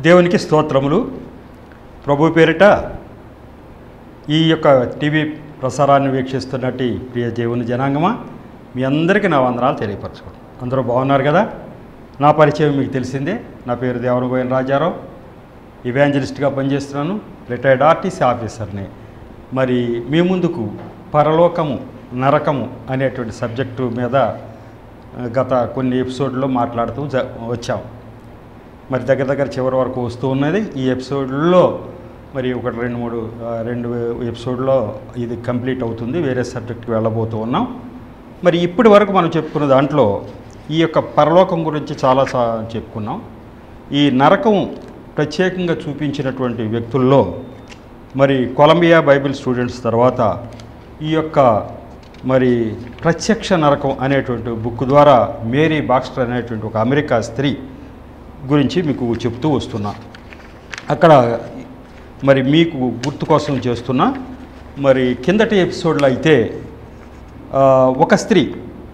దేవునికి స్తోత్రములు ప్రభు పేరిట ఈ యొక్క టీవీ ప్రసారాన్ని వీక్షిస్తున్నట్టు ప్రియ దేవుని జనాంగమా మీ అందరికీ నా వందనాలు తెలియపరచుకోండి అందరూ బాగున్నారు కదా నా పరిచయం మీకు తెలిసిందే నా పేరు దేవనబోయిన రాజారావు ఇవాంజలిస్ట్గా పనిచేస్తున్నాను రిటైర్డ్ ఆర్టీసీ ఆఫీసర్ని మరి మీ ముందుకు పరలోకము నరకము అనేటువంటి సబ్జెక్టు మీద ఆ, గత కొన్ని ఎపిసోడ్లో మాట్లాడుతూ జ వచ్చాం మరి దగ్గర దగ్గర చివరి వరకు వస్తూ ఉన్నది ఈ ఎపిసోడ్లో మరి ఒకటి రెండు మూడు ఆ, రెండు ఎపిసోడ్లో ఇది కంప్లీట్ అవుతుంది వేరే సబ్జెక్ట్కి వెళ్ళబోతూ ఉన్నాం మరి ఇప్పటి వరకు మనం చెప్పుకున్న దాంట్లో ఈ యొక్క పరలోకం గురించి చాలా సా చెప్పుకున్నాం ఈ నరకం ప్రత్యేకంగా చూపించినటువంటి వ్యక్తుల్లో మరి కొలంబియా బైబిల్ స్టూడెంట్స్ తర్వాత ఈ యొక్క మరి ప్రత్యక్ష నరకం అనేటువంటి బుక్ ద్వారా మేరీ బాక్స్టర్ అనేటువంటి ఒక అమెరికా స్త్రీ గురించి మీకు చెప్తూ వస్తున్నా అక్కడ మరి మీకు గుర్తు కోసం చేస్తున్నా మరి కిందటి ఎపిసోడ్లో అయితే ఆ, ఒక స్త్రీ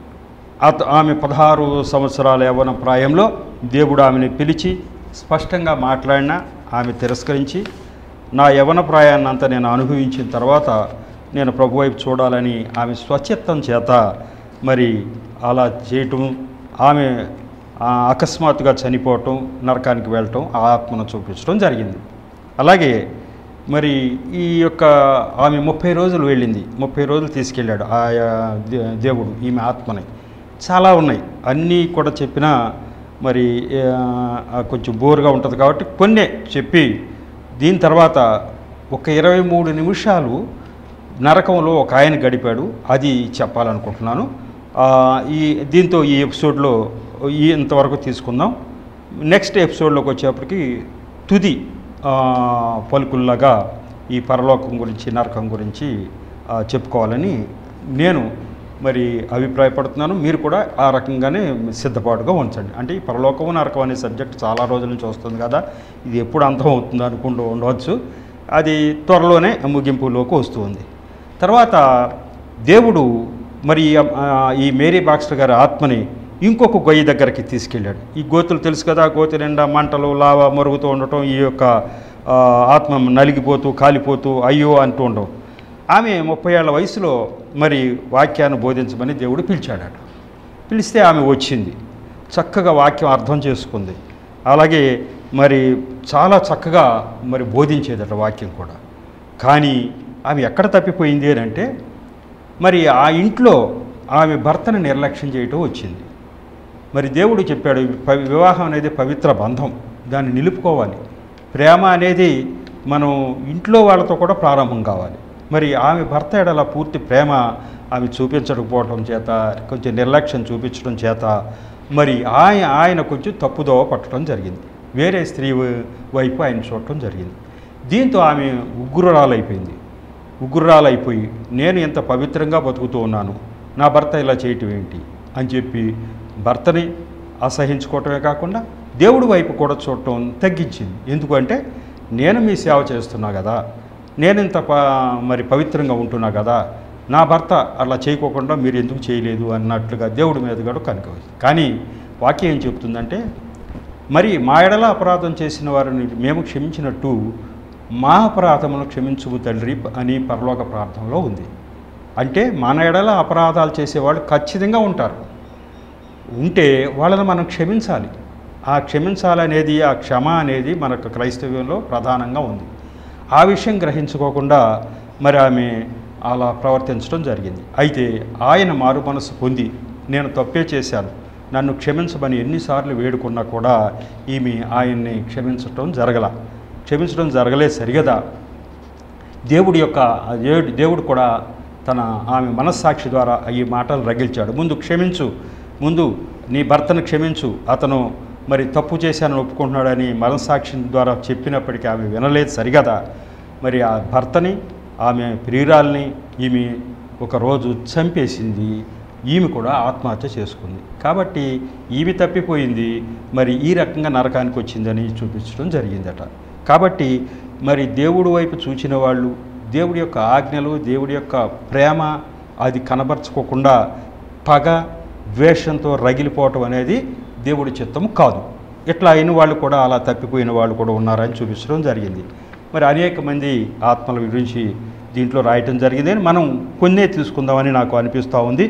అత ఆమె పదహారు సంవత్సరాల యవ్వన ప్రాయంలో దేవుడు ఆమెను పిలిచి స్పష్టంగా మాట్లాడినా ఆమె తిరస్కరించి నా యవ్వన ప్రాయాన్ని అంతా నేను అనుభవించిన తర్వాత నేను ప్రభు వైపు చూడాలని ఆమె స్వచ్ఛత్వం చేత మరి అలా చేయటం ఆమె ఆ, అకస్మాత్తుగా చనిపోవటం నరకానికి వెళ్ళటం ఆ ఆత్మను చూపించడం జరిగింది అలాగే మరి ఈ యొక్క ఆమె ముప్పై రోజులు వెళ్ళింది ముప్పై రోజులు తీసుకెళ్ళాడు ఆయా దే- దేవుడు ఈమె ఆత్మని చాలా ఉన్నాయి అన్నీ కూడా చెప్పినా మరి ఆ, కొంచెం బోరుగా ఉంటుంది కాబట్టి కొన్నే చెప్పి దీని తర్వాత ఒక ఇరవై మూడు నిమిషాలు నరకంలో ఒక ఆయన గడిపాడు అది చెప్పాలనుకుంటున్నాను ఆ, ఈ దీంతో ఈ ఎపిసోడ్లో ఈ ఇంతవరకు తీసుకుందాం నెక్స్ట్ ఎపిసోడ్లోకి వచ్చేప్పటికి తుది ఆ, పలుకుల్లాగా ఈ పరలోకం గురించి నరకం గురించి ఆ, చెప్పుకోవాలని నేను మరి అభిప్రాయపడుతున్నాను మీరు కూడా ఆ రకంగానే సిద్ధపాటుగా ఉంచండి అంటే ఈ పరలోకము నరకం అనే సబ్జెక్ట్ చాలా రోజుల నుంచి వస్తుంది కదా ఇది ఎప్పుడు అంతం అవుతుంది అనుకుంటూ ఉండవచ్చు అది త్వరలోనే ముగింపులోకి వస్తుంది తర్వాత దేవుడు మరి ఆ, ఈ మేరీ బాక్స్టర్ గారి ఆత్మని ఇంకొక గొయ్యి దగ్గరికి తీసుకెళ్ళాడు ఈ గోతులు తెలుసు కదా ఆ గోతి నిండా మంటలు లావా మరుగుతూ ఉండటం ఈ యొక్క ఆ, ఆత్మ నలిగిపోతూ కాలిపోతూ అయ్యో అంటూ ఉండడం ఆమె ముప్పై ఏళ్ళ వయసులో మరి వాక్యాన్ని బోధించమని దేవుడు పిలిచాడట పిలిస్తే ఆమె వచ్చింది చక్కగా వాక్యం అర్థం చేసుకుంది అలాగే మరి చాలా చక్కగా మరి బోధించేదట వాక్యం కూడా కానీ ఆమె ఎక్కడ తప్పిపోయింది అని అంటే మరి ఆ ఇంట్లో ఆమె భర్తను నిర్లక్ష్యం చేయటం వచ్చింది మరి దేవుడు చెప్పాడు ప- వివాహం అనేది పవిత్ర బంధం దాన్ని నిలుపుకోవాలి ప్రేమ అనేది మనం ఇంట్లో వాళ్ళతో కూడా ప్రారంభం కావాలి మరి ఆమె భర్త ఎడల పూర్తి ప్రేమ ఆమె చూపించకపోవటం చేత కొంచెం నిర్లక్ష్యం చూపించడం చేత మరి ఆయన ఆయన కొంచెం తప్పుదోవ పట్టడం జరిగింది వేరే స్త్రీ వై- వైపు ఆయన చూడటం జరిగింది దీంతో ఆమె ఉగ్రురాలైపోయింది ఉగ్రురాలైపోయి నేను ఎంత పవిత్రంగా బతుకుతూ ఉన్నాను నా భర్త ఇలా చేయటం ఏంటి అని చెప్పి భర్తని అసహించుకోవటమే కాకుండా దేవుడి వైపు కూడా చూడటం తగ్గించింది ఎందుకంటే నేను మీ సేవ చేస్తున్నా కదా నేను ఇంత ప మరి పవిత్రంగా ఉంటున్నా కదా నా భర్త అలా చేయకోకుండా మీరు ఎందుకు చేయలేదు అన్నట్లుగా దేవుడి మీద కూడా కనుక కానీ వాక్యం ఏం చెప్తుందంటే మరి మా ఎడల అపరాధం చేసిన వారిని మేము క్షమించినట్టు మా అపరాధమును క్షమించుము తండ్రి అని పరలోక ప్రార్థనలో ఉంది అంటే మన ఎడల అపరాధాలు చేసేవాళ్ళు ఖచ్చితంగా ఉంటారు ఉంటే వాళ్ళని మనం క్షమించాలి ఆ క్షమించాలనేది ఆ క్షమ అనేది మనకు క్రైస్తవ్యంలో ప్రధానంగా ఉంది ఆ విషయం గ్రహించుకోకుండా మరి ఆమె అలా ప్రవర్తించడం జరిగింది అయితే ఆయన మారు మనసు పొంది నేను తప్పే చేశాను నన్ను క్షమించమని ఎన్నిసార్లు వేడుకున్నా కూడా ఈమె ఆయన్ని క్షమించటం జరగల క్షమించడం జరగలే సరిగదా దేవుడి యొక్క ఆ దేవుడు దేవుడు కూడా తన ఆమె మనస్సాక్షి ద్వారా ఈ మాటలు రగిల్చాడు ముందు క్షమించు ముందు నీ భర్తను క్షమించు అతను మరి తప్పు చేశానని ఒప్పుకుంటున్నాడని మనస్సాక్షి ద్వారా చెప్పినప్పటికీ ఆమె వినలేదు సరిగదా మరి ఆ భర్తని ఆమె ప్రియురాల్ని ఈమె ఒకరోజు చంపేసింది ఈమె కూడా ఆత్మహత్య చేసుకుంది కాబట్టి ఈమె తప్పిపోయింది మరి ఈ రకంగా నరకానికి వచ్చిందని చూపించడం జరిగిందట కాబట్టి మరి దేవుడి వైపు చూచిన వాళ్ళు దేవుడి యొక్క ఆజ్ఞలు దేవుడి యొక్క ప్రేమ అది కనబరచుకోకుండా పగ ద్వేషంతో రగిలిపోవటం అనేది దేవుడి చిత్తము కాదు ఇట్లా అయిన వాళ్ళు కూడా అలా తప్పిపోయిన వాళ్ళు కూడా ఉన్నారని చూపించడం జరిగింది మరి అనేక మంది ఆత్మల గురించి దీంట్లో రాయటం జరిగింది మనం కొన్నే తీసుకుందామని నాకు అనిపిస్తూ ఉంది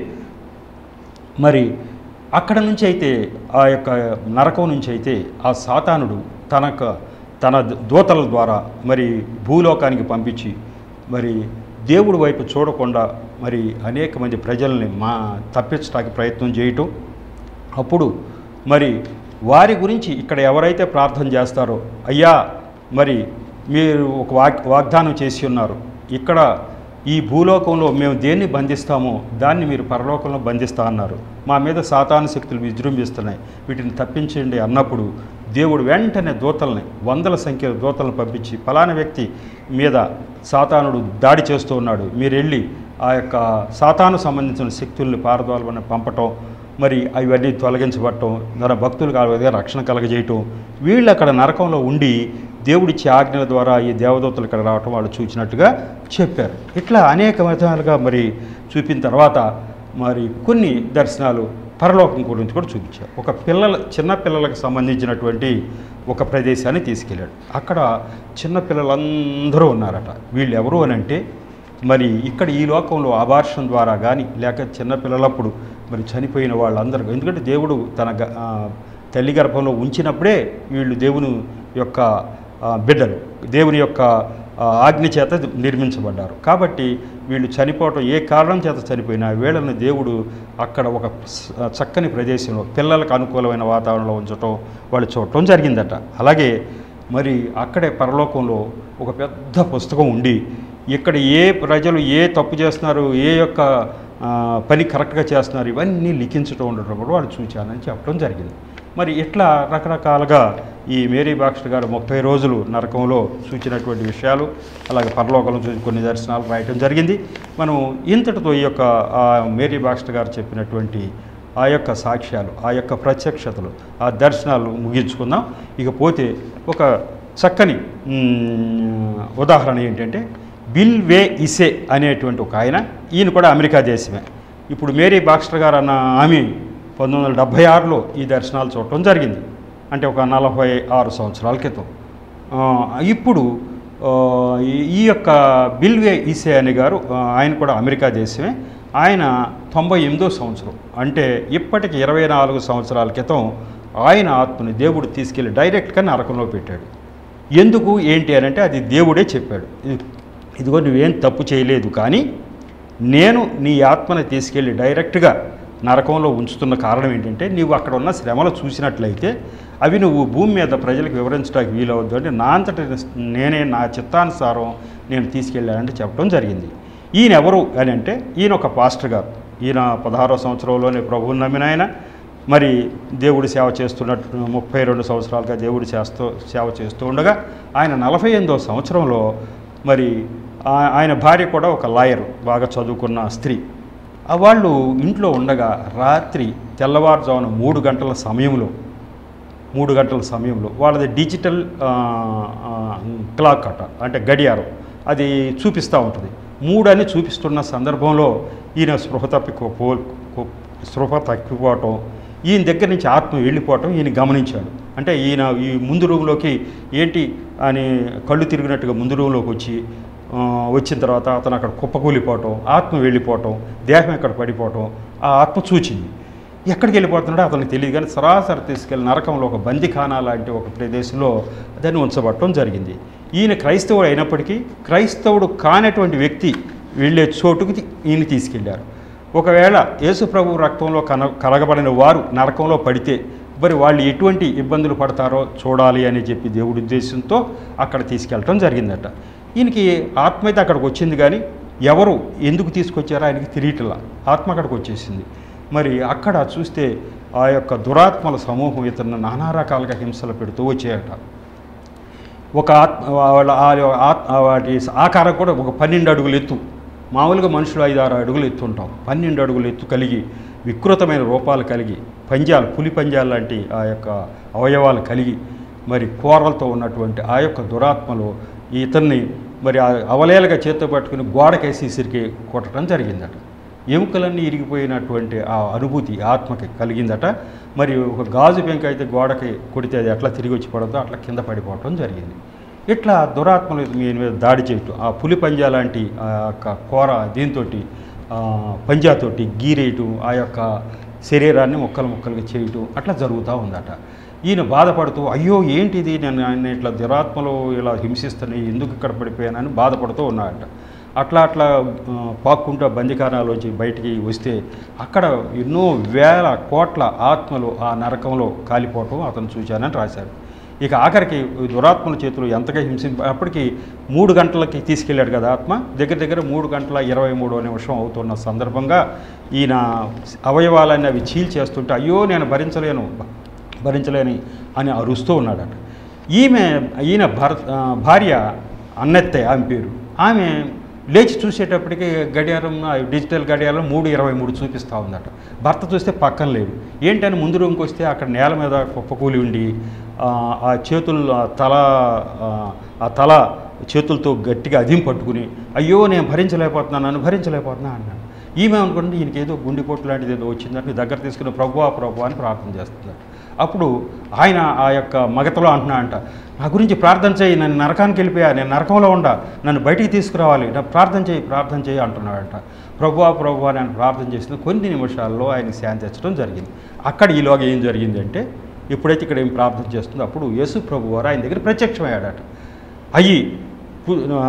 మరి అక్కడ నుంచి అయితే ఆ యొక్క నరకం నుంచి అయితే ఆ సాతానుడు తనక తన దూతల ద్వారా మరి భూలోకానికి పంపించి మరి దేవుడి వైపు చూడకుండా మరి అనేక మంది ప్రజల్ని మా తప్పించడానికి ప్రయత్నం చేయటం అప్పుడు మరి వారి గురించి ఇక్కడ ఎవరైతే ప్రార్థన చేస్తారో అయ్యా మరి మీరు ఒక వాగ్ వాగ్దానం చేసి ఉన్నారు ఇక్కడ ఈ భూలోకంలో మేము దేన్ని బంధిస్తామో దాన్ని మీరు పరలోకంలో బంధిస్తా అన్నారు మా మీద సాతాను శక్తులు విజృంభిస్తున్నాయి వీటిని తప్పించండి అన్నప్పుడు దేవుడు వెంటనే దూతల్ని వందల సంఖ్యలో దూతలను పంపించి ఫలానా వ్యక్తి మీద సాతానుడు దాడి చేస్తూ ఉన్నాడు మీరు వెళ్ళి ఆ యొక్క సాతాను సంబంధించిన శక్తుల్ని పారదోలమని పంపటం మరి అవన్నీ తొలగించబడటం తన భక్తులు కావాలి రక్షణ కలగజేయటం వీళ్ళు అక్కడ నరకంలో ఉండి దేవుడిచ్చే ఆజ్ఞల ద్వారా ఈ దేవదూతలు ఇక్కడ రావటం వాళ్ళు చూసినట్టుగా చెప్పారు ఇట్లా అనేక విధాలుగా మరి చూపిన తర్వాత మరి కొన్ని దర్శనాలు పరలోకం గురించి కూడా చూపించారు ఒక పిల్లల చిన్న పిల్లలకు సంబంధించినటువంటి ఒక ప్రదేశాన్ని తీసుకెళ్ళాడు అక్కడ చిన్న పిల్లలందరూ ఉన్నారట వీళ్ళు ఎవరు అని అంటే మరి ఇక్కడ ఈ లోకంలో అబార్షన్ ద్వారా కానీ లేక చిన్న పిల్లలప్పుడు మరి చనిపోయిన వాళ్ళందరూ ఎందుకంటే దేవుడు తన గ- ఆ, తల్లి గర్భంలో ఉంచినప్పుడే వీళ్ళు దేవుని యొక్క ఆ, బిడ్డలు దేవుని యొక్క ఆ, ఆజ్ఞ చేత నిర్మించబడ్డారు కాబట్టి వీళ్ళు చనిపోవటం ఏ కారణం చేత చనిపోయినా వీళ్ళని దేవుడు అక్కడ ఒక స- చక్కని ప్రదేశంలో పిల్లలకు అనుకూలమైన వాతావరణంలో ఉంచటం వాళ్ళు చూడటం జరిగిందట అలాగే మరి అక్కడే పరలోకంలో ఒక పెద్ద పుస్తకం ఉండి ఇక్కడ ఏ ప్రజలు ఏ తప్పు చేస్తున్నారు ఏ యొక్క ఆ, పని కరెక్ట్గా చేస్తున్నారు ఇవన్నీ లిఖించడం ఉండటం కూడా వాళ్ళు చూచానని చెప్పడం జరిగింది మరి ఇట్లా రకరకాలుగా ఈ మేరీ బాక్స్టర్ గారు ముప్పై రోజులు నరకంలో సూచినటువంటి విషయాలు అలాగే పరలోకంలో చూసి కొన్ని దర్శనాలు రాయటం జరిగింది మనం ఇంతటితో ఈ యొక్క ఆ మేరీ బాక్స్టర్ గారు చెప్పినటువంటి ఆ యొక్క సాక్ష్యాలు ఆ యొక్క ప్రత్యక్షతలు ఆ దర్శనాలు ముగించుకుందాం ఇకపోతే ఒక చక్కని మ్, ఉదాహరణ ఏంటంటే బిల్ వే ఇసే అనేటువంటి ఒక ఆయన ఈయన కూడా అమెరికా దేశమే ఇప్పుడు మేరీ బాక్స్టర్ గారు అన్న ఆమె పంతొమ్మిది వందల డెబ్భై ఆరులో ఈ దర్శనాలు చూడటం జరిగింది అంటే ఒక నలభై ఆరు సంవత్సరాల క్రితం ఆ, ఇప్పుడు ఆ, ఈ- ఈ యొక్క బిల్వే ఈసే అనే గారు ఆ, ఆయన కూడా అమెరికా దేశమే ఆయన తొంభై ఎనిమిదో సంవత్సరం అంటే ఇప్పటికి ఇరవై నాలుగు సంవత్సరాల క్రితం ఆయన ఆత్మని దేవుడు తీసుకెళ్ళి డైరెక్ట్గా నరకంలో పెట్టాడు ఎందుకు ఏంటి అని అంటే అది దేవుడే చెప్పాడు ఇది- ఇదిగో నువ్వేం తప్పు చేయలేదు కానీ నేను నీ ఆత్మని తీసుకెళ్ళి డైరెక్ట్గా నరకంలో ఉంచుతున్న కారణం ఏంటంటే నీవు అక్కడ ఉన్న శ్రమలు చూసినట్లయితే అవి నువ్వు భూమి మీద ప్రజలకు వివరించడానికి వీలవద్దు అంటే నా అంతటి నేనే నా చిత్తానుసారం నేను తీసుకెళ్ళానంటే చెప్పడం జరిగింది ఈయన ఎవరు అని అంటే ఈయన ఒక పాస్టర్ గారు ఈయన పదహారో సంవత్సరంలోనే ప్రభువుని నమ్మిన ఆయన మరి దేవుడి సేవ చేస్తున్నట్టు ముప్పై రెండు సంవత్సరాలుగా దేవుడి చేస్తూ సేవ చేస్తూ ఉండగా ఆయన నలభై ఎనిమిదో సంవత్సరంలో మరి ఆ- ఆయన భార్య కూడా ఒక లాయర్ బాగా చదువుకున్న స్త్రీ ఆ వాళ్ళు ఇంట్లో ఉండగా రాత్రి తెల్లవారుజామున మూడు గంటల సమయంలో మూడు గంటల సమయంలో వాళ్ళది డిజిటల్ ఆ, ఆ, క్లాక్ అట అంటే గడియారం అది చూపిస్తూ ఉంటుంది మూడు అని చూపిస్తున్న సందర్భంలో ఈయన స్పృహ తప్పిపో పో- స్పృహ తప్పిపోవటం ఈయన దగ్గర నుంచి ఆత్మ వెళ్ళిపోవటం ఈయన గమనించాడు అంటే ఈయన ఈ ముందు రూమ్లోకి ఏంటి అని కళ్ళు తిరిగినట్టుగా ముందు రూమ్లోకి వచ్చి ఆ, వచ్చిన తర్వాత అతను అక్కడ కుప్పకూలిపోవటం ఆత్మ వెళ్ళిపోవటం దేహం ఎక్కడ పడిపోవటం ఆ ఆత్మ చూచింది ఎక్కడికి వెళ్ళిపోతున్నాడో అతనికి తెలియదు కానీ సరాసరి తీసుకెళ్ళి నరకంలో ఒక బందిఖానా లాంటి ఒక ప్రదేశంలో దాన్ని ఉంచబడటం జరిగింది ఈయన క్రైస్తవుడు అయినప్పటికీ క్రైస్తవుడు కానటువంటి వ్యక్తి వెళ్ళే చోటుకి తీ- ఈయన తీసుకెళ్లారు ఒకవేళ యేసు ప్రభు రక్తంలో కన కలగబడిన వారు నరకంలో పడితే మరి వాళ్ళు ఎటువంటి ఇబ్బందులు పడతారో చూడాలి అని చెప్పి దేవుడి ఉద్దేశంతో అక్కడ తీసుకెళ్ళటం జరిగిందట ఈయనకి ఆత్మ అయితే అక్కడికి వచ్చింది కానీ ఎవరు ఎందుకు తీసుకొచ్చారో ఆయనకి తెలియట్లా ఆత్మ అక్కడికి వచ్చేసింది మరి అక్కడ చూస్తే ఆ యొక్క దురాత్మల సమూహం ఇతను నానా రకాలుగా హింసలు పెడుతూ వచ్చాయట ఒక ఆత్మ వాళ్ళ ఆ- ఆ- ఆ వాటి ఆకారం కూడా ఒక పన్నెండు అడుగులు ఎత్తు మామూలుగా మనుషులు ఐదు ఆరు అడుగులు ఎత్తు ఉంటాం పన్నెండు అడుగులు ఎత్తు కలిగి వికృతమైన రూపాలు కలిగి పంజాలు పులి పంజాలు లాంటి ఆ యొక్క అవయవాలు కలిగి మరి కూరలతో ఉన్నటువంటి ఆ యొక్క దురాత్మలు ఇతన్ని మరి ఆ అవలేలుగా చేత్తో పట్టుకుని గోడకేసి ఇసిరికి కొట్టడం జరిగిందట ఎముకలన్నీ ఇరిగిపోయినటువంటి ఆ అనుభూతి ఆత్మకి కలిగిందట మరి ఒక గాజు పెంక అయితే గోడకి కొడితే అది ఎట్లా తిరిగి వచ్చి పడదో అట్లా కింద పడిపోవటం జరిగింది ఇట్లా దురాత్మలు మీ మీద దాడి చేయటం ఆ పులి పంజా లాంటి ఆ యొక్క కూర దీంతో పంజాతోటి గీరేయటం ఆ యొక్క శరీరాన్ని ముక్కలు ముక్కలుగా చేయటం అట్లా జరుగుతూ ఉందట ఈయన బాధపడుతూ అయ్యో ఏంటిది నేను ఆయన ఇట్లా దురాత్మలు ఇలా హింసిస్తున్నాయి ఎందుకు ఇక్కడ పడిపోయానని బాధపడుతూ ఉన్నాడట అట్లా అట్లా ఆ, పాక్కుంటూ బందికారాలోంచి బయటికి వస్తే అక్కడ ఎన్నో వేల కోట్ల ఆత్మలు ఆ నరకంలో కాలిపోవటం అతను చూశానని రాశారు ఇక ఆఖరికి ఈ దురాత్మల చేతులు ఎంతగా హింసి అప్పటికి మూడు గంటలకి తీసుకెళ్ళాడు కదా ఆత్మ దగ్గర దగ్గర మూడు గంటల ఇరవై మూడో నిమిషం అవుతున్న సందర్భంగా ఈయన అవయవాలన్నీ అవి చీల్చేస్తుంటే అయ్యో నేను భరించలేను భరించలేని అని అరుస్తూ ఉన్నాడట ఈమె ఈయన భర్ ఆ, భార్య అన్నెత్తే ఆమె పేరు ఆమె లేచి చూసేటప్పటికి గడియారం ఆ డిజిటల్ గడియారం మూడు ఇరవై మూడు చూపిస్తూ ఉందట భర్త చూస్తే పక్కన లేడు ఏంటని ముందు రూమ్కి వస్తే అక్కడ నేల మీద కుప్పకూలి ఉండి ఆ, ఆ చేతులు ఆ తల ఆ, ఆ తల చేతులతో గట్టిగా అదిం పట్టుకుని అయ్యో నేను భరించలేకపోతున్నాను నన్ను భరించలేకపోతున్నా అన్నాడు ఈమె అనుకుంటే ఈయనకి ఏదో గుండెపోటు లాంటిది ఏదో వచ్చిందని దగ్గర తీసుకుని ప్రభువా ప్రభు అని ప్రార్థన చేస్తున్నారు అప్పుడు ఆయన ఆ యొక్క మగతలో అంటున్నా అంట నా గురించి ప్రార్థన చేయి నన్ను నరకానికి వెళ్ళిపోయా నేను నరకంలో ఉండా నన్ను బయటికి తీసుకురావాలి నా ప్రార్థన చేయి ప్రార్థన చేయి అంటున్నాడంట ప్రభువా ప్రభు అని ఆయన ప్రార్థన చేసిన కొన్ని నిమిషాల్లో ఆయన శాంతించడం జరిగింది అక్కడ ఈలోగా ఏం జరిగిందంటే ఎప్పుడైతే ఇక్కడ ఏం ప్రార్థన చేస్తుందో అప్పుడు యేసు ప్రభు వారు ఆయన దగ్గర ప్రత్యక్షమయ్యాడట అయ్యి పు- ఆ,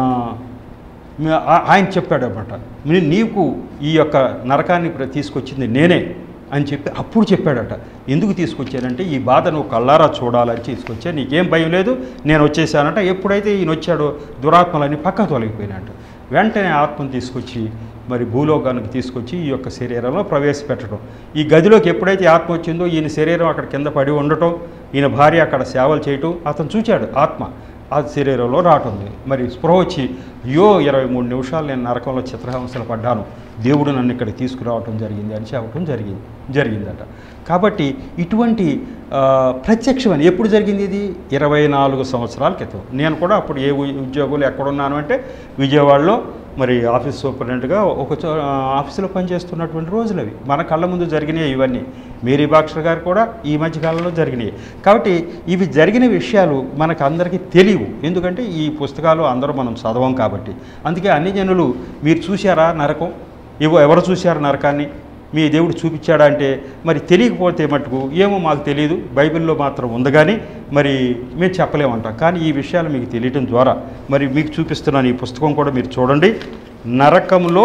మీ- ఆ- ఆయన చెప్పాడు అనమాట నీకు ఈ యొక్క నరకాన్ని ప్ర- తీసుకొచ్చింది నేనే అని చెప్పి అప్పుడు చెప్పాడట ఎందుకు తీసుకొచ్చానంటే ఈ బాధ నువ్వు కళ్ళారా చూడాలని తీసుకొచ్చా నీకేం భయం లేదు నేను వచ్చేసానంట ఎప్పుడైతే ఈయన వచ్చాడో దురాత్మలన్నీ పక్క తొలగిపోయినట్ట వెంటనే ఆత్మను తీసుకొచ్చి మరి భూలోకానికి తీసుకొచ్చి ఈ యొక్క శరీరంలో ప్రవేశపెట్టడం ఈ గదిలోకి ఎప్పుడైతే ఆత్మ వచ్చిందో ఈయన శరీరం అక్కడ కింద పడి ఉండటం ఈయన భార్య అక్కడ సేవలు చేయటం అతను చూచాడు ఆత్మ ఆ శరీరంలో రాటుంది మరి స్పృహ వచ్చి అయ్యో ఇరవై మూడు నిమిషాలు నేను నరకంలో చిత్రహింసలు పడ్డాను దేవుడు నన్ను ఇక్కడ తీసుకురావటం జరిగింది అని చెప్పడం జరిగింది జరిగిందట కాబట్టి ఇటువంటి ఆ, ప్రత్యక్షమని ఎప్పుడు జరిగింది ఇది ఇరవై నాలుగు సంవత్సరాల క్రితం నేను కూడా అప్పుడు ఏ ఉ- ఉద్యోగులు ఎక్కడున్నాను అంటే విజయవాడలో మరి ఆఫీస్ సూపరింటెండెంట్గా ఒక చో ఆ, ఆఫీసులో పనిచేస్తున్నటువంటి రోజులు అవి మన కళ్ళ ముందు జరిగినాయి ఇవన్నీ మేరీ బాక్షర్ గారు కూడా ఈ మధ్య కాలంలో జరిగినాయి కాబట్టి ఇవి జరిగిన విషయాలు మనకు అందరికీ తెలియవు ఎందుకంటే ఈ పుస్తకాలు అందరూ మనం చదవం కాబట్టి అందుకే అన్ని జనులు మీరు చూశారా నరకం ఇవో ఎవరు చూశారు నరకాన్ని మీ దేవుడు చూపించాడా అంటే మరి తెలియకపోతే మటుకు ఏమో మాకు తెలియదు బైబిల్లో మాత్రం ఉంది కానీ మరి మేము చెప్పలేమంటాం కానీ ఈ విషయాలు మీకు తెలియటం ద్వారా మరి మీకు చూపిస్తున్నాను ఈ పుస్తకం కూడా మీరు చూడండి నరకంలో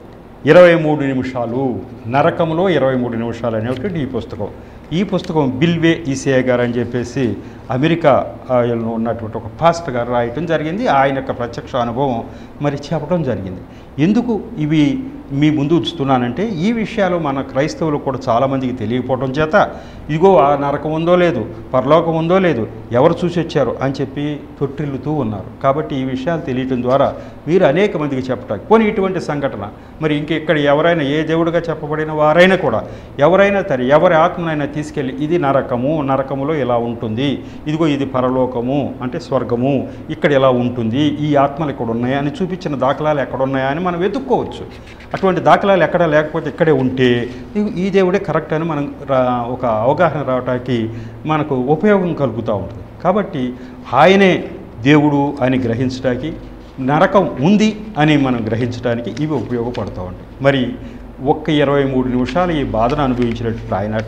ఇరవై మూడు నిమిషాలు నరకంలో ఇరవై మూడు నిమిషాలు అనేటువంటి ఈ పుస్తకం ఈ పుస్తకం బిల్వే ఈసే గారు అని చెప్పేసి అమెరికా ఆ, లో ఉన్నటువంటి ఒక పాస్టర్ గారు రాయటం జరిగింది ఆయన యొక్క ప్రత్యక్ష అనుభవం మరి చెప్పడం జరిగింది ఎందుకు ఇవి మీ ముందు ఉంచుతున్నానంటే ఈ విషయాలు మన క్రైస్తవులు కూడా చాలామందికి తెలియకపోవడం చేత ఇదిగో ఆ నరకం ఉందో లేదు పరలోకం ఉందో లేదు ఎవరు చూసి వచ్చారు అని చెప్పి తొట్టిల్లుతూ ఉన్నారు కాబట్టి ఈ విషయాలు తెలియటం ద్వారా మీరు అనేక మందికి చెప్పటానికి పోనీ ఇటువంటి సంఘటన మరి ఇంకెక్కడ ఎవరైనా ఏ దేవుడిగా చెప్పబడిన వారైనా కూడా ఎవరైనా సరే ఎవరి ఆత్మనైనా తీసుకెళ్ళి ఇది నరకము నరకములో ఇలా ఉంటుంది ఇదిగో ఇది పరలోకము అంటే స్వర్గము ఇక్కడ ఇలా ఉంటుంది ఈ ఆత్మలు ఇక్కడ ఉన్నాయా అని చూపించిన దాఖలాలు ఎక్కడ ఉన్నాయా అని మనం వెతుక్కోవచ్చు అటువంటి దాఖలాలు ఎక్కడ లేకపోతే ఇక్కడే ఉంటే ఈ- ఈ దేవుడే కరెక్ట్ అని మనం రా- ఒక అవగాహన రావడానికి మనకు ఉపయోగం కలుగుతూ ఉంటుంది కాబట్టి ఆయనే దేవుడు అని గ్రహించడానికి నరకం ఉంది అని మనం గ్రహించడానికి ఇవి ఉపయోగపడుతూ ఉంటాయి మరి ఒక్క ఇరవై మూడు నిమిషాలు ఈ బాధను అనుభవించినట్టు ఆయనట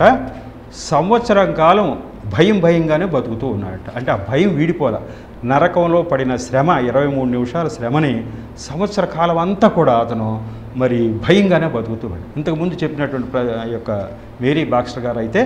సంవత్సరం కాలం భయం భయంగానే బతుకుతూ ఉన్నాడట అంటే ఆ భయం వీడిపోల నరకంలో పడిన శ్రమ ఇరవై మూడు నిమిషాల శ్రమని సంవత్సర కాలం అంతా కూడా అతను మరి భయంగానే బతుకుతున్నాడు ఇంతకుముందు చెప్పినటువంటి ప్ర యొక్క మేరీ బాక్స్టర్ గారు అయితే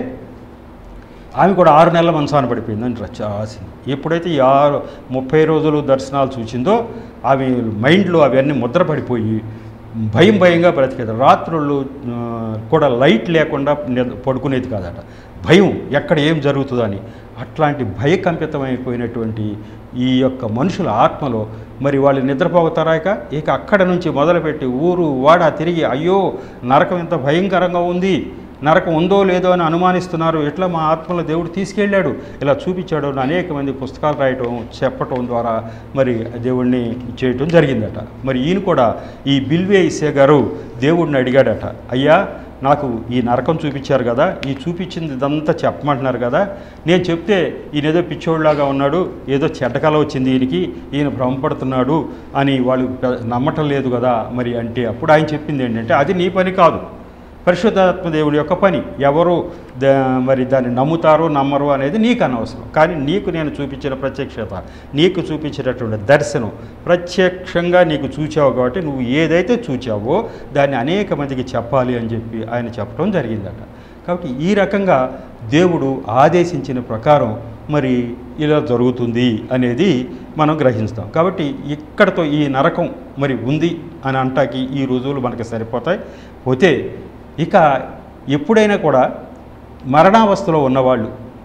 ఆమె కూడా ఆరు నెలల మంచాన పడిపోయిందని రాసింది ఎప్పుడైతే ఈ ఆరు ముప్పై రోజులు దర్శనాలు చూసిందో ఆమె మైండ్లో అవన్నీ ముద్ర పడిపోయి భయం భయంగా బ్రతికేది రాత్రుళ్ళు ఆ, కూడా లైట్ లేకుండా నిద్ర- పడుకునేది కాదట భయం ఎక్కడ ఏం జరుగుతుందని అట్లాంటి భయకంపితమైపోయినటువంటి ఈ యొక్క మనుషుల ఆత్మలో మరి వాళ్ళు నిద్రపోతారా ఇక ఇక అక్కడ నుంచి మొదలుపెట్టి ఊరు వాడ తిరిగి అయ్యో నరకం ఎంత భయంకరంగా ఉంది నరకం ఉందో లేదో అని అనుమానిస్తున్నారు ఎట్లా మా ఆత్మలో దేవుడు తీసుకెళ్ళాడు ఇలా చూపించాడు అని అనేక మంది పుస్తకాలు రాయటం చెప్పటం ద్వారా మరి దేవుణ్ణి చేయటం జరిగిందట మరి ఈయన కూడా ఈ బిల్వే ఇసే గారు దేవుడిని అడిగాడట అయ్యా నాకు ఈ నరకం చూపించారు కదా ఈ చూపించింది ఇదంతా చెప్పమంటున్నారు కదా నేను చెప్తే ఈయన ఏదో పిచ్చోళ్ళలాగా ఉన్నాడు ఏదో చెడ్డకల వచ్చింది ఈయనకి ఈయన భ్రమపడుతున్నాడు అని వాళ్ళు పె- నమ్మటం లేదు కదా మరి అంటే అప్పుడు ఆయన చెప్పింది ఏంటంటే అది నీ పని కాదు పరిశుద్ధాత్మ దేవుడి యొక్క పని ఎవరు దా- మరి దాన్ని నమ్ముతారో నమ్మరు అనేది నీకు అనవసరం కానీ నీకు నేను చూపించిన ప్రత్యక్షత నీకు చూపించినటువంటి దర్శనం ప్రత్యక్షంగా నీకు చూచావు కాబట్టి నువ్వు ఏదైతే చూచావో దాన్ని అనేక మందికి చెప్పాలి అని చెప్పి ఆయన చెప్పడం జరిగిందట కాబట్టి ఈ రకంగా దేవుడు ఆదేశించిన ప్రకారం మరి ఇలా జరుగుతుంది అనేది మనం గ్రహిస్తాం కాబట్టి ఇక్కడతో ఈ నరకం మరి ఉంది అని అంటాకి ఈ రుజువులు మనకి సరిపోతాయి పోతే ఇక ఎప్పుడైనా కూడా మరణావస్థలో ఉన్నవాళ్ళు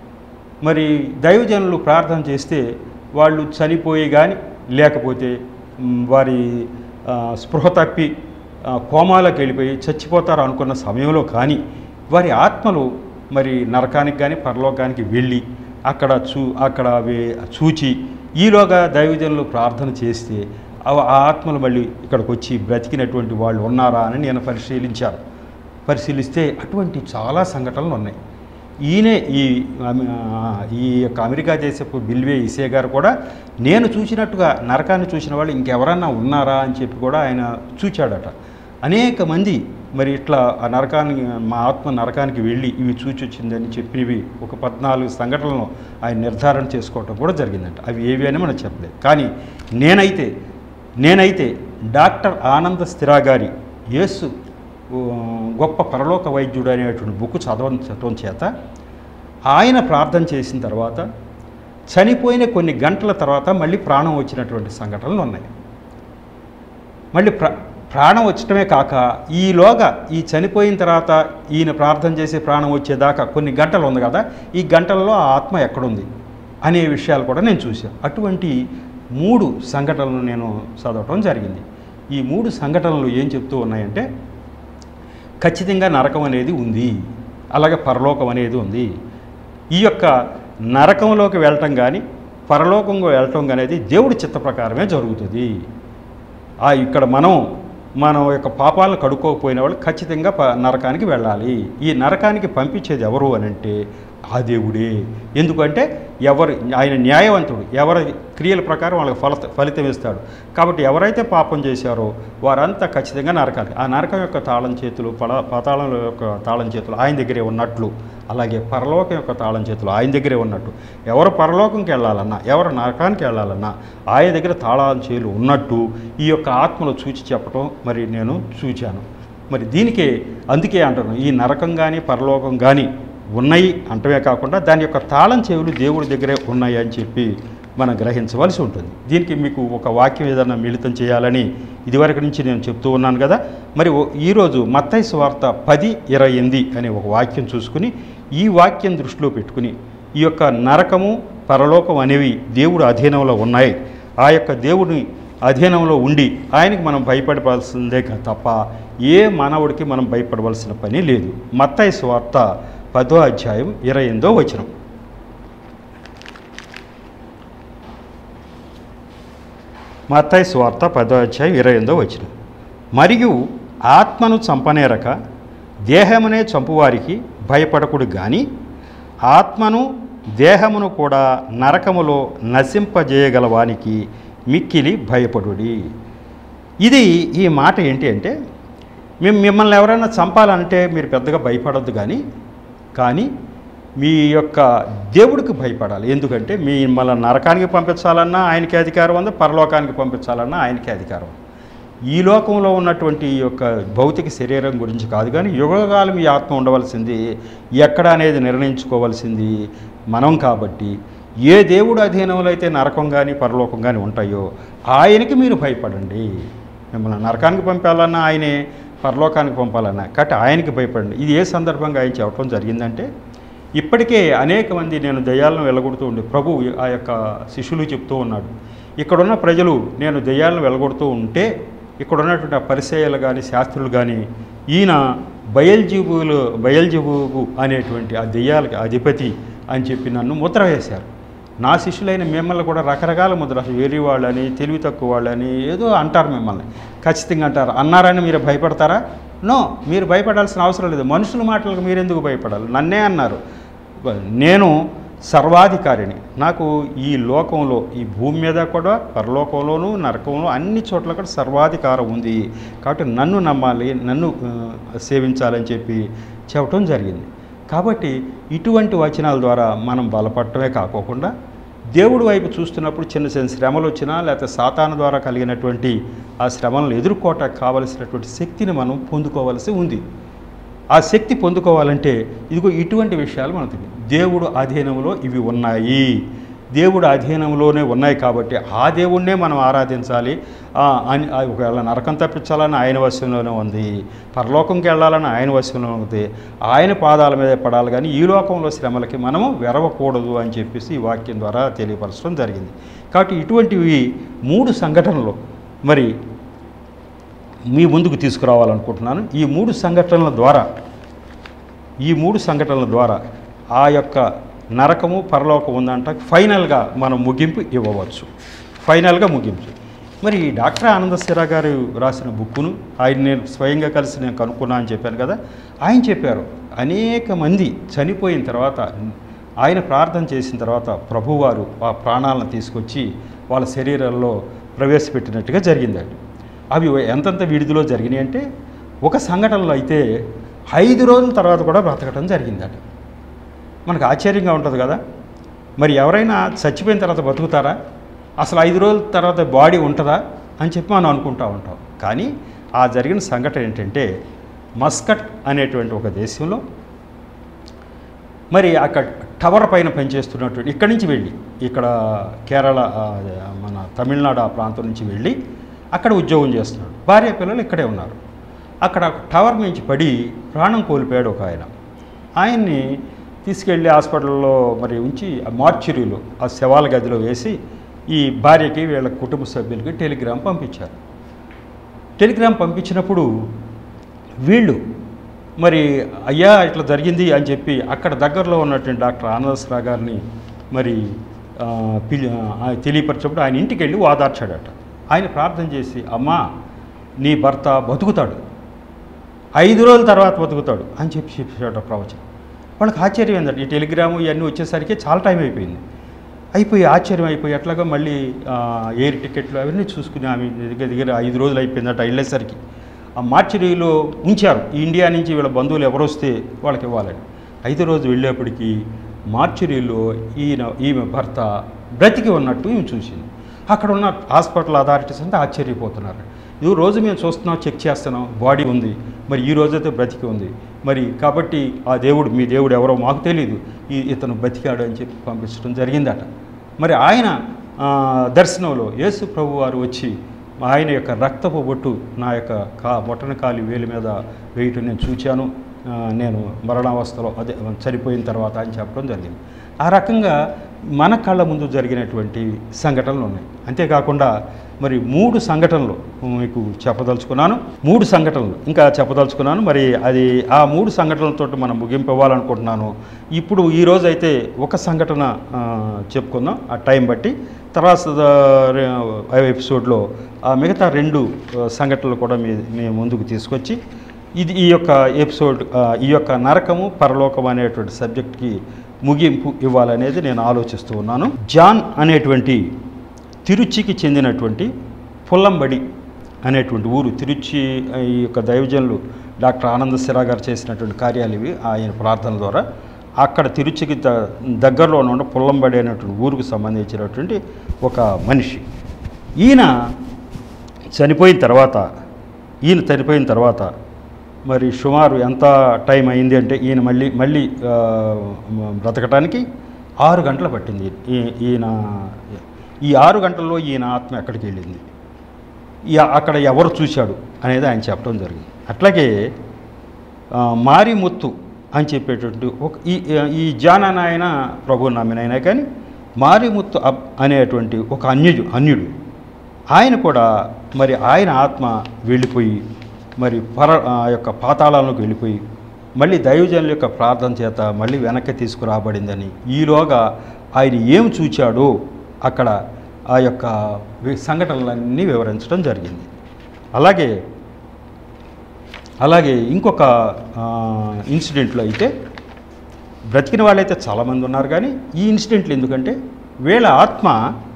మరి దైవజనులు ప్రార్థన చేస్తే వాళ్ళు చనిపోయి కానీ లేకపోతే మ్, వారి ఆ, స్పృహ తప్పి ఆ, కోమాలకు వెళ్ళిపోయి చచ్చిపోతారు అనుకున్న సమయంలో కానీ వారి ఆత్మలు మరి నరకానికి కానీ పరలోకానికి వెళ్ళి అక్కడ చూ అక్కడ అవి చూచి ఈలోగా దైవజనులు ప్రార్థన చేస్తే ఆ- ఆ ఆత్మలు మళ్ళీ ఇక్కడికి వచ్చి బ్రతికినటువంటి వాళ్ళు ఉన్నారా అని నేను పరిశీలించాను పరిశీలిస్తే అటువంటి చాలా సంఘటనలు ఉన్నాయి ఈయనే ఈ అమె- ఆ, ఈ యొక్క అమెరికా దేశపు బిల్వే ఇసే గారు కూడా నేను చూసినట్టుగా నరకాన్ని చూసిన వాళ్ళు ఇంకెవరన్నా ఉన్నారా అని చెప్పి కూడా ఆయన చూచాడట అనేక మంది మరి ఇట్లా ఆ నరకానికి మా ఆత్మ నరకానికి వెళ్ళి ఇవి చూచొచ్చిందని చెప్పినవి ఒక పద్నాలుగు సంఘటనలను ఆయన నిర్ధారణ చేసుకోవటం కూడా జరిగిందంట అవి ఏవి అని మనం చెప్పలేదు కానీ నేనైతే నేనైతే డాక్టర్ ఆనంద స్థిరా గారి యేసు ఓ, గొప్ప పరలోక వైద్యుడు అనేటువంటి బుక్ చదవడం చదవడం చేత ఆయన ప్రార్థన చేసిన తర్వాత చనిపోయిన కొన్ని గంటల తర్వాత మళ్ళీ ప్రాణం వచ్చినటువంటి సంఘటనలు ఉన్నాయి మళ్ళీ ప్ర ప్రాణం వచ్చటమే కాక ఈలోగా ఈ చనిపోయిన తర్వాత ఈయన ప్రార్థన చేసి ప్రాణం వచ్చేదాకా కొన్ని గంటలు ఉంది కదా ఈ గంటల్లో ఆ ఆత్మ ఎక్కడుంది అనే విషయాలు కూడా నేను చూశాను అటువంటి మూడు సంఘటనలు నేను చదవటం జరిగింది ఈ మూడు సంఘటనలు ఏం చెప్తూ ఉన్నాయంటే ఖచ్చితంగా నరకం అనేది ఉంది అలాగే పరలోకం అనేది ఉంది ఈ యొక్క నరకంలోకి వెళ్ళటం కానీ పరలోకంలో వెళ్ళటం అనేది దేవుడి చిత్త ప్రకారమే జరుగుతుంది ఆ ఇక్కడ మనం మన యొక్క పాపాలను కడుక్కోకపోయిన వాళ్ళు ఖచ్చితంగా ప నరకానికి వెళ్ళాలి ఈ నరకానికి పంపించేది ఎవరు అని అంటే ఆ దేవుడే ఎందుకంటే ఎవరు ఆయన న్యాయవంతుడు ఎవరి క్రియల ప్రకారం వాళ్ళకి ఫల ఫలితం ఇస్తాడు కాబట్టి ఎవరైతే పాపం చేశారో వారంతా ఖచ్చితంగా నరకాలి ఆ నరకం యొక్క తాళం చేతులు పల పాతాళం యొక్క తాళం చేతులు ఆయన దగ్గరే ఉన్నట్లు అలాగే పరలోకం యొక్క తాళం చేతులు ఆయన దగ్గరే ఉన్నట్టు ఎవరు పరలోకంకి వెళ్ళాలన్నా ఎవరు నరకానికి వెళ్ళాలన్నా ఆయన దగ్గర తాళాల చేతులు ఉన్నట్టు ఈ యొక్క ఆత్మలు చూచి చెప్పడం మరి నేను చూచాను మరి దీనికే అందుకే అంటున్నాను ఈ నరకం కానీ పరలోకం కానీ ఉన్నాయి అంటమే కాకుండా దాని యొక్క తాళం చెవులు దేవుడి దగ్గరే ఉన్నాయి అని చెప్పి మనం గ్రహించవలసి ఉంటుంది దీనికి మీకు ఒక వాక్యం ఏదైనా మిళితం చేయాలని ఇదివరకు నుంచి నేను చెప్తూ ఉన్నాను కదా మరి ఓ- ఈరోజు మత్తయి వార్త పది ఇరవై ఎనిమిది అనే ఒక వాక్యం చూసుకుని ఈ వాక్యం దృష్టిలో పెట్టుకుని ఈ యొక్క నరకము పరలోకం అనేవి దేవుడు అధీనంలో ఉన్నాయి ఆ యొక్క దేవుని అధీనంలో ఉండి ఆయనకి మనం భయపడవలసిందే కా- తప్ప ఏ మానవుడికి మనం భయపడవలసిన పని లేదు మత్తయి స్వార్త పదో అధ్యాయం ఇరవై ఎనిమిదో వచనం మత్తయి స్వార్త పదో అధ్యాయం ఇరవై ఎనిమిదో వచనం మరియు ఆత్మను చంపనేరక దేహమునే చంపువారికి భయపడకుడు గాని ఆత్మను దేహమును కూడా నరకములో నశింపజేయగలవానికి మిక్కిలి భయపడుడి ఇది ఈ మాట ఏంటి అంటే మేము మిమ్మల్ని ఎవరైనా చంపాలంటే మీరు పెద్దగా భయపడొద్దు కానీ కానీ మీ యొక్క దేవుడికి భయపడాలి ఎందుకంటే మిమ్మల్ని నరకానికి పంపించాలన్నా ఆయనకి అధికారం ఉంది పరలోకానికి పంపించాలన్నా ఆయనకి అధికారం ఉంది. ఈ లోకంలో ఉన్నటువంటి ఈ యొక్క భౌతిక శరీరం గురించి కాదు కానీ యుగకాలం ఈ ఆత్మ ఉండవలసింది ఎక్కడ అనేది నిర్ణయించుకోవాల్సింది మనం కాబట్టి ఏ దేవుడు అధీనంలో అయితే నరకం కానీ పరలోకం కానీ ఉంటాయో ఆయనకి మీరు భయపడండి మిమ్మల్ని నరకానికి పంపాలన్నా ఆయనే పరలోకానికి పంపాలన్నా కాబట్టి ఆయనకి భయపడండి ఇది ఏ సందర్భంగా ఆయన చెప్పడం జరిగిందంటే ఇప్పటికే అనేక మంది నేను దయ్యాలను వెళ్ళగొడుతూ ఉండే ప్రభు ఆ యొక్క శిష్యులు చెప్తూ ఉన్నాడు ఇక్కడున్న ప్రజలు నేను దయ్యాలను వెళ్ళగొడుతూ ఉంటే ఇక్కడ ఉన్నటువంటి ఆ పరిచయాలు కానీ శాస్త్రులు కానీ ఈయన బయల్జీబులు బయల్జీబు అనేటువంటి ఆ దెయ్యాలకి అధిపతి అని చెప్పి నన్ను ముద్ర వేశారు నా శిష్యులైన మిమ్మల్ని కూడా రకరకాల ముద్ర వేరే వాళ్ళని తెలివి తక్కువ వాళ్ళని ఏదో అంటారు మిమ్మల్ని ఖచ్చితంగా అంటారు అన్నారని మీరు భయపడతారా నో మీరు భయపడాల్సిన అవసరం లేదు మనుషుల మాటలకు మీరు ఎందుకు భయపడాలి నన్నే అన్నారు నేను సర్వాధికారిని నాకు ఈ లోకంలో ఈ భూమి మీద కూడా పరలోకంలోనూ నరకంలో అన్ని చోట్ల కూడా సర్వాధికారం ఉంది కాబట్టి నన్ను నమ్మాలి నన్ను ఆ, సేవించాలని చెప్పి చెప్పడం జరిగింది కాబట్టి ఇటువంటి వచనాల ద్వారా మనం బలపడటమే కాకోకుండా దేవుడి వైపు చూస్తున్నప్పుడు చిన్న చిన్న శ్రమలు వచ్చినా లేకపోతే సాతాను ద్వారా కలిగినటువంటి ఆ శ్రమలను ఎదుర్కోవటానికి కావలసినటువంటి శక్తిని మనం పొందుకోవలసి ఉంది ఆ శక్తి పొందుకోవాలంటే ఇదిగో ఇటువంటి విషయాలు మనకు దేవుడు అధీనంలో ఇవి ఉన్నాయి దేవుడు అధీనంలోనే ఉన్నాయి కాబట్టి ఆ దేవుణ్ణే మనం ఆరాధించాలి ఆ, అని ఆ, ఒకవేళ నరకం తప్పించాలని ఆయన వశంలోనే ఉంది పరలోకంకి వెళ్ళాలని ఆయన వశంలో ఉంది ఆయన పాదాల మీద పడాలి కానీ ఈ లోకంలో శ్రమలకి మనము వెరవకూడదు అని చెప్పేసి ఈ వాక్యం ద్వారా తెలియపరచడం జరిగింది కాబట్టి ఇటువంటివి మూడు సంఘటనలు మరి మీ ముందుకు తీసుకురావాలనుకుంటున్నాను ఈ మూడు సంఘటనల ద్వారా ఈ మూడు సంఘటనల ద్వారా ఆ యొక్క నరకము పరలోకం ఉందంట ఫైనల్గా మనం ముగింపు ఇవ్వవచ్చు ఫైనల్గా ముగింపు మరి ఈ డాక్టర్ ఆనంద సిరా గారు రాసిన బుక్కును ఆయన నేను స్వయంగా కలిసి నేను కనుక్కున్నా అని చెప్పాను కదా ఆయన చెప్పారు అనేక మంది చనిపోయిన తర్వాత ఆయన ప్రార్థన చేసిన తర్వాత ప్రభువారు ఆ ప్రాణాలను తీసుకొచ్చి వాళ్ళ శరీరాల్లో ప్రవేశపెట్టినట్టుగా జరిగిందండి అవి ఎంతెంత విడిదిలో జరిగినాయి అంటే ఒక సంఘటనలో అయితే ఐదు రోజుల తర్వాత కూడా బ్రతకడం జరిగిందట మనకు ఆశ్చర్యంగా ఉంటుంది కదా మరి ఎవరైనా చచ్చిపోయిన తర్వాత బతుకుతారా అసలు ఐదు రోజుల తర్వాత బాడీ ఉంటుందా అని చెప్పి మనం అనుకుంటూ ఉంటాం కానీ ఆ జరిగిన సంఘటన ఏంటంటే మస్కట్ అనేటువంటి ఒక దేశంలో మరి అక్కడ టవర్ పైన పనిచేస్తున్నటువంటి ఇక్కడి నుంచి వెళ్ళి ఇక్కడ కేరళ ఆ, మన తమిళనాడు ఆ ప్రాంతం నుంచి వెళ్ళి అక్కడ ఉద్యోగం చేస్తున్నాడు భార్య పిల్లలు ఇక్కడే ఉన్నారు అక్కడ టవర్ నుంచి పడి ప్రాణం కోల్పోయాడు ఒక ఆయన ఆయన్ని తీసుకెళ్ళి హాస్పిటల్లో మరి ఉంచి ఆ మార్చురీలో ఆ శవాల గదిలో వేసి ఈ భార్యకి వీళ్ళ కుటుంబ సభ్యులకి టెలిగ్రామ్ పంపించారు టెలిగ్రామ్ పంపించినప్పుడు వీళ్ళు మరి అయ్యా ఇట్లా జరిగింది అని చెప్పి అక్కడ దగ్గరలో ఉన్నటువంటి డాక్టర్ ఆనందశ్రా గారిని మరి ఆ, పిలి ఆ, తెలియపరిచినప్పుడు ఆయన ఇంటికి వెళ్ళి ఓదార్చాడట ఆయన ప్రార్థన చేసి అమ్మా నీ భర్త బతుకుతాడు ఐదు రోజుల తర్వాత బతుకుతాడు అని చెప్పి చెప్పాడు ప్రవచనం వాళ్ళకి ఆశ్చర్యం ఏంటంటే ఈ టెలిగ్రాము ఇవన్నీ వచ్చేసరికి చాలా టైం అయిపోయింది అయిపోయి ఆశ్చర్యం అయిపోయి ఎట్లాగా మళ్ళీ ఆ, ఎయిర్ టికెట్లు అవన్నీ చూసుకుని ఆమె దగ్గర దగ్గర ఐదు రోజులు అయిపోయిందట వెళ్ళేసరికి ఆ మార్చిరీలో ఉంచారు ఈ ఇండియా నుంచి వీళ్ళ బంధువులు ఎవరు వస్తే వాళ్ళకి ఇవ్వాలని ఐదు రోజు వెళ్ళేప్పటికీ మార్చిరీలో ఈయన ఈమె భర్త బ్రతికి ఉన్నట్టు ఈమె చూసింది అక్కడ ఉన్న హాస్పిటల్ అథారిటీస్ అంతా ఆశ్చర్యపోతున్నారు ఇది రోజు మేము చూస్తున్నాం చెక్ చేస్తున్నాం బాడీ ఉంది మరి ఈ రోజైతే బ్రతికి ఉంది మరి కాబట్టి ఆ దేవుడు మీ దేవుడు ఎవరో మాకు తెలియదు ఈ ఇతను బతికాడు అని చెప్పి పంపించడం జరిగిందట మరి ఆయన ఆ, దర్శనంలో యేసు ప్రభు వారు వచ్చి ఆయన యొక్క రక్తపు బొట్టు నా యొక్క కా బొట్టన కాలి వేలి మీద వేయటం నేను చూచాను ఆ, నేను మరణావస్థలో అదే చనిపోయిన తర్వాత అని చెప్పడం జరిగింది ఆ రకంగా మన కళ్ళ ముందు జరిగినటువంటి సంఘటనలు ఉన్నాయి అంతేకాకుండా మరి మూడు సంఘటనలు మీకు చెప్పదలుచుకున్నాను మూడు సంఘటనలు ఇంకా చెప్పదలుచుకున్నాను మరి అది ఆ మూడు సంఘటనలతో మనం ముగింపు ఇవ్వాలనుకుంటున్నాను ఇప్పుడు ఈరోజు అయితే ఒక సంఘటన ఆ, చెప్పుకుందాం ఆ టైం బట్టి తర్వాత ఆ, ఎపిసోడ్లో ఆ మిగతా రెండు ఆ, సంఘటనలు కూడా మీ మీ ముందుకు తీసుకొచ్చి ఇది ఈ యొక్క ఎపిసోడ్ ఆ, ఈ యొక్క నరకము పరలోకం అనేటువంటి సబ్జెక్ట్కి ముగింపు ఇవ్వాలనేది నేను ఆలోచిస్తూ ఉన్నాను జాన్ అనేటువంటి తిరుచికి చెందినటువంటి పుల్లంబడి అనేటువంటి ఊరు తిరుచి ఆ, ఈ యొక్క దైవజనులు డాక్టర్ ఆనంద సిరా గారు చేసినటువంటి కార్యాలు ఇవి ఆయన ప్రార్థన ద్వారా అక్కడ తిరుచికి ద దగ్గరలో ఉన్న పుల్లంబడి అనేటువంటి ఊరికి సంబంధించినటువంటి ఒక మనిషి ఈయన చనిపోయిన తర్వాత ఈయన చనిపోయిన తర్వాత మరి సుమారు ఎంత టైం అయింది అంటే ఈయన మళ్ళీ మళ్ళీ ఆ, మ- బ్రతకటానికి ఆరు గంటలు పట్టింది ఈ- ఈయన ఈ ఆరు గంటల్లో ఈయన ఆత్మ ఎక్కడికి వెళ్ళింది ఈ అక్కడ ఎవరు చూశాడు అనేది ఆయన చెప్పడం జరిగింది అట్లాగే ఆ, మారిముత్తు అని చెప్పేటువంటి ఒక ఈ ఈ జాన్ అనే ఆయన ప్రభు నమ్మినైనా కానీ మారిముత్తు అబ్ అనేటువంటి ఒక అన్యుడు అన్యుడు ఆయన కూడా మరి ఆయన ఆత్మ వెళ్ళిపోయి మరి పర ఆ యొక్క పాతాళంలోకి వెళ్ళిపోయి మళ్ళీ దైవజనుల యొక్క ప్రార్థన చేత మళ్ళీ వెనక్కి తీసుకురాబడిందని ఈలోగా ఆయన ఏం చూచాడో అక్కడ ఆ యొక్క వి- సంఘటనలన్నీ వివరించడం జరిగింది అలాగే అలాగే ఇంకొక ఆ, ఇన్సిడెంట్లో అయితే బ్రతికిన వాళ్ళైతే చాలామంది ఉన్నారు కానీ ఈ ఇన్సిడెంట్లు ఎందుకంటే వీళ్ళ ఆత్మ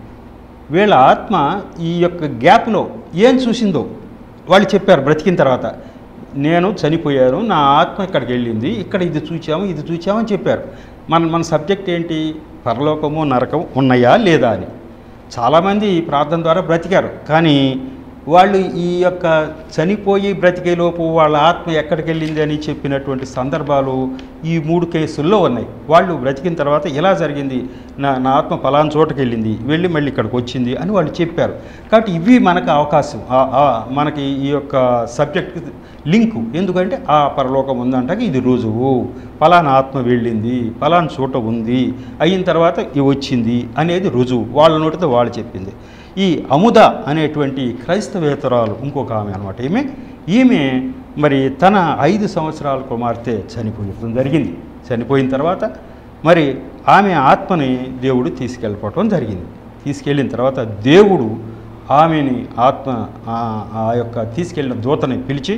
వీళ్ళ ఆత్మ ఈ యొక్క గ్యాప్లో ఏం చూసిందో వాళ్ళు చెప్పారు బ్రతికిన తర్వాత నేను చనిపోయాను నా ఆత్మ ఇక్కడికి వెళ్ళింది ఇక్కడ ఇది చూచాము ఇది చూచామని చెప్పారు మన మన సబ్జెక్ట్ ఏంటి పరలోకము నరకం ఉన్నాయా లేదా అని చాలామంది ఈ ప్రార్థన ద్వారా బ్రతికారు కానీ వాళ్ళు ఈ యొక్క చనిపోయి బ్రతికేలోపు వాళ్ళ ఆత్మ ఎక్కడికి వెళ్ళింది అని చెప్పినటువంటి సందర్భాలు ఈ మూడు కేసుల్లో ఉన్నాయి వాళ్ళు బ్రతికిన తర్వాత ఇలా జరిగింది నా నా ఆత్మ పలానా చోటకి వెళ్ళింది వెళ్ళి మళ్ళీ ఇక్కడికి వచ్చింది అని వాళ్ళు చెప్పారు కాబట్టి ఇవి మనకు అవకాశం ఆ- ఆ మనకి ఈ యొక్క సబ్జెక్ట్ లింకు ఎందుకంటే ఆ పరలోకం ఉందంటాక ఇది రుజువు పలానా ఆత్మ వెళ్ళింది పలానా చోట ఉంది అయిన తర్వాత ఇది వచ్చింది అనేది రుజువు వాళ్ళ నోటితో వాళ్ళు చెప్పింది ఈ అముద అనేటువంటి క్రైస్తవేతరాలు ఇంకొక ఆమె అనమాట ఈమె ఈమె మరి తన ఐదు సంవత్సరాల కుమార్తె చనిపోయడం జరిగింది చనిపోయిన తర్వాత మరి ఆమె ఆత్మని దేవుడు తీసుకెళ్ళిపోవటం జరిగింది తీసుకెళ్ళిన తర్వాత దేవుడు ఆమెని ఆత్మ ఆ- ఆ యొక్క తీసుకెళ్ళిన దూతని పిలిచి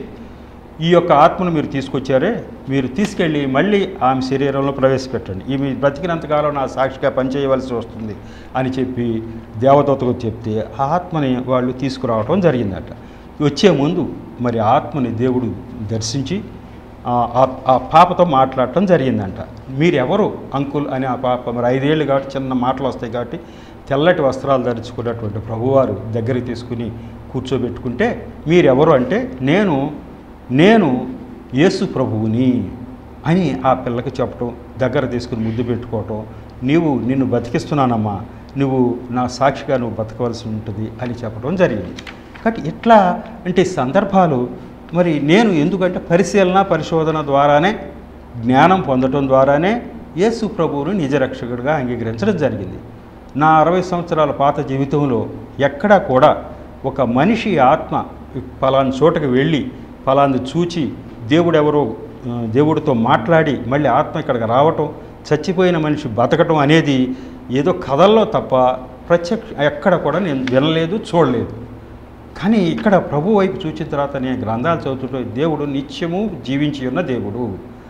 ఈ యొక్క ఆత్మను మీరు తీసుకొచ్చారే మీరు తీసుకెళ్ళి మళ్ళీ ఆమె శరీరంలో ప్రవేశపెట్టండి ఈమె బ్రతికినంతకాలం నా సాక్షిగా పనిచేయవలసి వస్తుంది అని చెప్పి దేవదూతకు చెప్తే ఆ ఆత్మని వాళ్ళు తీసుకురావటం జరిగిందట వచ్చే ముందు మరి ఆత్మని దేవుడు దర్శించి ఆ- ఆ- ఆ పాపతో మాట్లాడటం జరిగిందంట మీరెవరు అంకుల్ అని ఆ పాప మరి ఐదేళ్ళు కాబట్టి చిన్న మాటలు వస్తాయి కాబట్టి తెల్లటి వస్త్రాలు ధరించుకున్నటువంటి ప్రభువారు దగ్గరికి తీసుకుని కూర్చోబెట్టుకుంటే మీరెవరు అంటే నేను నేను యేసు ప్రభువుని అని ఆ పిల్లకి చెప్పటం దగ్గర తీసుకుని ముద్దు పెట్టుకోవటం నీవు నిన్ను బతికిస్తున్నానమ్మా నువ్వు నా సాక్షిగా నువ్వు బతకవలసి ఉంటుంది అని చెప్పడం జరిగింది కాబట్టి ఎట్లా అంటే సందర్భాలు మరి నేను ఎందుకంటే పరిశీలన పరిశోధన ద్వారానే జ్ఞానం పొందటం ద్వారానే యేసు ప్రభువును నిజ రక్షకుడిగా అంగీకరించడం జరిగింది నా అరవై సంవత్సరాల పాత జీవితంలో ఎక్కడా కూడా ఒక మనిషి ఆత్మ పలానా చోటకి వెళ్ళి పలాంది చూచి దేవుడెవరో ఆ, దేవుడితో మాట్లాడి మళ్ళీ ఆత్మ ఇక్కడికి రావటం చచ్చిపోయిన మనిషి బతకటం అనేది ఏదో కథల్లో తప్ప ప్రత్యక్ష ఎక్కడ కూడా నేను వినలేదు చూడలేదు కానీ ఇక్కడ ప్రభు వైపు చూచిన తర్వాత నేను గ్రంథాలు చదువుతుంటే దేవుడు నిత్యము జీవించి ఉన్న దేవుడు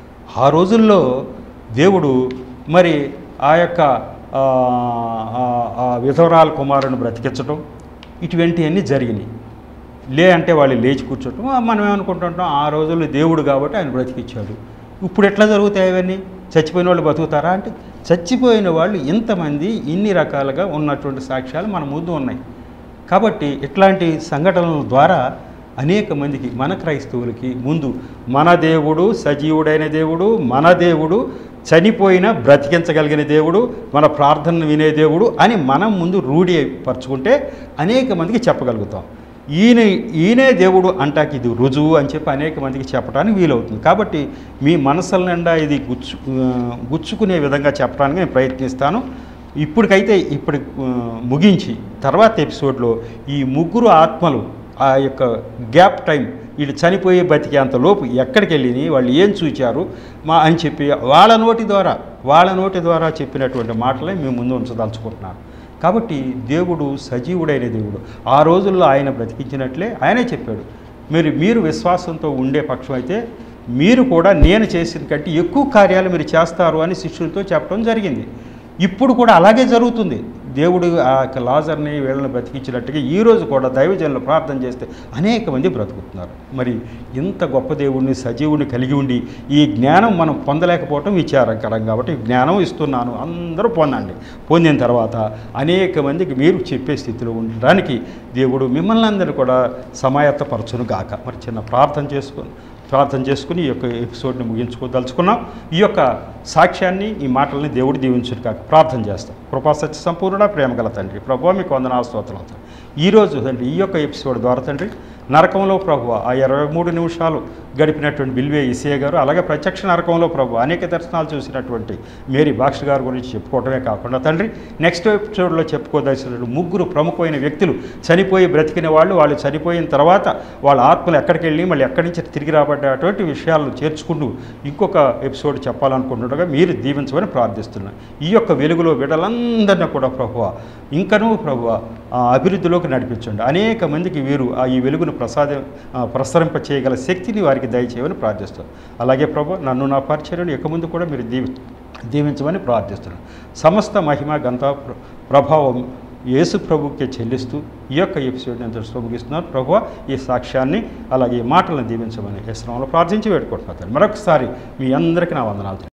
ఆ రోజుల్లో దేవుడు మరి ఆ యొక్క ఆ, ఆ, ఆ విధవరాల కుమారుని బ్రతికించడం ఇటువంటివన్నీ జరిగినాయి లే అంటే వాళ్ళు లేచి కూర్చోటం ఆ, మనం ఏమనుకుంటుంటాం ఆ రోజుల్లో దేవుడు కాబట్టి ఆయన బ్రతికిచ్చాడు ఇప్పుడు ఎట్లా జరుగుతాయి అవన్నీ చచ్చిపోయిన వాళ్ళు బతుకుతారా అంటే చచ్చిపోయిన వాళ్ళు ఇంతమంది ఇన్ని రకాలుగా ఉన్నటువంటి సాక్ష్యాలు మన ముందు ఉన్నాయి కాబట్టి ఇట్లాంటి సంఘటనల ద్వారా అనేక మందికి మన క్రైస్తవులకి ముందు మన దేవుడు సజీవుడైన దేవుడు మన దేవుడు చనిపోయిన బ్రతికించగలిగిన దేవుడు మన ప్రార్థనను వినే దేవుడు అని మనం ముందు రూఢి పరుచుకుంటే అనేక మందికి చెప్పగలుగుతాం ఈయన ఈయనే దేవుడు అంటాకి ఇది రుజువు అని చెప్పి అనేక మందికి చెప్పడానికి వీలవుతుంది కాబట్టి మీ మనసుల నిండా ఇది గుచ్చు ఆ, గుచ్చుకునే విధంగా చెప్పడానికి నేను ప్రయత్నిస్తాను ఇప్పటికైతే ఇప్పుడు ఆ, ముగించి తర్వాత ఎపిసోడ్లో ఈ ముగ్గురు ఆత్మలు ఆ యొక్క గ్యాప్ టైం వీళ్ళు చనిపోయే బతికేంత లోపు ఎక్కడికి వెళ్ళినాయి వాళ్ళు ఏం చూచారు మా అని చెప్పి వాళ్ళ నోటి ద్వారా వాళ్ళ నోటి ద్వారా చెప్పినటువంటి మాటలే మేము ముందు ఉంచదలుచుకుంటున్నాను కాబట్టి దేవుడు సజీవుడైన దేవుడు ఆ రోజుల్లో ఆయన బ్రతికించినట్లే ఆయనే చెప్పాడు మీరు మీరు విశ్వాసంతో ఉండే పక్షం అయితే మీరు కూడా నేను చేసిన కంటే ఎక్కువ కార్యాలు మీరు చేస్తారు అని శిష్యులతో చెప్పడం జరిగింది ఇప్పుడు కూడా అలాగే జరుగుతుంది దేవుడు ఆ యొక్క లాజర్ని వీళ్ళని బ్రతికించినట్టుగా ఈ రోజు కూడా దైవజనులు ప్రార్థన చేస్తే అనేక మంది బ్రతుకుతున్నారు మరి ఇంత గొప్ప దేవుడిని సజీవుని కలిగి ఉండి ఈ జ్ఞానం మనం పొందలేకపోవటం విచారకరం కాబట్టి జ్ఞానం ఇస్తున్నాను అందరూ పొందండి పొందిన తర్వాత అనేక మందికి మీరు చెప్పే స్థితిలో ఉండడానికి దేవుడు మిమ్మల్ని అందరూ కూడా సమాయత్తపరచును గాక మరి చిన్న ప్రార్థన చేసుకొని ప్రార్థన చేసుకుని ఈ యొక్క ఎపిసోడ్ని ముగించుకోదలుచుకున్నాం ఈ యొక్క సాక్ష్యాన్ని ఈ మాటల్ని దేవుడు దీవించును కాక ప్రార్థన చేస్తాం కృపా సత్య సంపూర్ణ ప్రేమ గల తండ్రి ప్రభు మీకు వందనాలు స్తోత్రాలు తండ్రి ఈరోజు తండ్రి ఈ యొక్క ఎపిసోడ్ ద్వారా తండ్రి నరకంలో ప్రభు ఆ ఇరవై మూడు నిమిషాలు గడిపినటువంటి బిల్వే ఇసే గారు అలాగే ప్రత్యక్ష నరకంలో ప్రభు అనేక దర్శనాలు చూసినటువంటి మేరీ బాక్స్ గారి గురించి చెప్పుకోవటమే కాకుండా తండ్రి నెక్స్ట్ ఎపిసోడ్లో చెప్పుకోదలసిన ముగ్గురు ప్రముఖమైన వ్యక్తులు చనిపోయి బ్రతికిన వాళ్ళు వాళ్ళు చనిపోయిన తర్వాత వాళ్ళ ఆత్మలు ఎక్కడికి వెళ్ళి మళ్ళీ ఎక్కడి నుంచి తిరిగి రాబడ్డటువంటి విషయాలను చేర్చుకుంటూ ఇంకొక ఎపిసోడ్ చెప్పాలనుకుంటుండగా మీరు దీవించమని ప్రార్థిస్తున్నాను ఈ యొక్క వెలుగులో బిడ్డలందరినీ కూడా ప్రభువ ఇంకనూ ప్రభువ ఆ అభివృద్ధిలోకి నడిపించండి అనేక మందికి వీరు ఆ ఈ వెలుగును ప్రసాద ఆ, ప్రసరింప చేయగల శక్తిని వారికి దయచేయమని ప్రార్థిస్తాం అలాగే ప్రభు నన్ను నా పరిచర్యను ఇక ముందు కూడా మీరు దీవి దీవించమని ప్రార్థిస్తున్నాను సమస్త మహిమ గంత ప్ర- ప్రభావం యేసు ప్రభుకే చెల్లిస్తూ ఈ యొక్క ఎపిసోడ్ నేను దృష్టిలో ముగిస్తున్నాను ప్రభు ఈ సాక్ష్యాన్ని అలాగే ఈ మాటలను దీవించమని ఈ శ్రమంలో ప్రార్థించి వేడుకుంటున్నాను మరొకసారి మీ అందరికీ నా వందనాలు